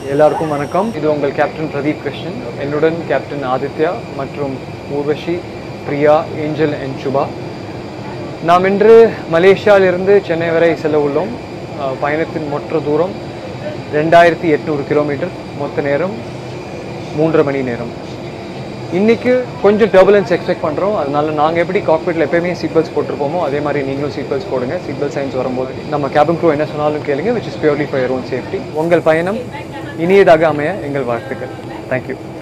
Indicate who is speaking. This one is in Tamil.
Speaker 1: எல்லாருக்கும் வணக்கம் இது உங்கள் கேப்டன் பிரதீப் கிருஷ்ணன் என்னுடன் கேப்டன் ஆதித்யா மற்றும் ஊர்வஷி பிரியா ஏஞ்சல் அண்ட் சுபா நாம் இன்று மலேசியாவிலிருந்து சென்னை வரை செல்ல உள்ளோம் அஹ், பயணத்தின் மொத்த தூரம் ரெண்டாயிரத்தி எட்நூறு கிலோமீட்டர் மொத்த நேரம் மூன்றரை மணி நேரம் இன்னைக்கு கொஞ்சம் டர்புலன்ஸ் எக்ஸ்பெக்ட் பண்ணுறோம் அதனால நாங்கள் எப்படி காக்பீட்டில் எப்பயுமே சீட் பெல்ட்ஸ் போட்டிருப்போமோ அதே மாதிரி நீங்களும் சீட் பெல்ட்ஸ் போடுங்க சீட் பெல்ட் சைன்ஸ் வரும்போது நம்ம கேபின் க்ரூ என்ன சொன்னாலும் கேளுங்க which is purely for your own safety உங்கள் பயணம் இனியதாக அமைய எங்கள் வாழ்த்துக்கள் தேங்க்யூ